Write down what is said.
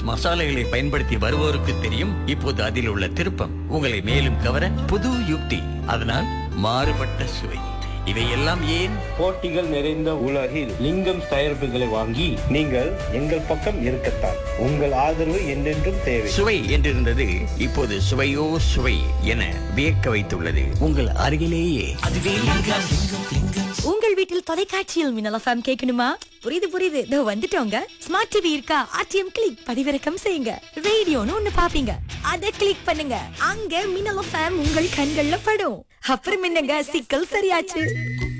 மசாலைகளை பயன்படுத்தி வருவோருக்கு தெரியும் இப்போது அதில் உள்ள திருப்பம் உங்களை மேலும் கவர புது யுக்தி அதனால் மாறுபட்ட சுவை இவையெல்லாம் ஏன் போட்டிகள் நிறைந்த உலகில் லிங்கம் தயாரிப்புகளை வாங்கி நீங்கள் எங்கள் பக்கம் இருக்கத்தான் உங்கள் ஆதரவு என்றென்றும் தேவை சுவை என்றிருந்தது இப்போது சுவையோ சுவை என வியக்க வைத்துள்ளது உங்கள் அருகிலேயே உங்கள் வீட்டில் தொலைக்காட்சியில் மின்னல் எஃப்எம் கேட்கணுமா புரியுது புரியுது இதோ வந்துட்டோங்க ஸ்மார்ட் டிவி இருக்கா ஆர்டிஎம் கிளிக் பதிவிறக்கம் செய்யுங்க ரேடியோன்னு ஒண்ணு பாப்பீங்க அதை கிளிக் பண்ணுங்க அங்க மின்னல் எஃப்எம் உங்கள் கண்கள்ல படும் அப்புறம் என்னங்க சிக்கல் சரியாச்சு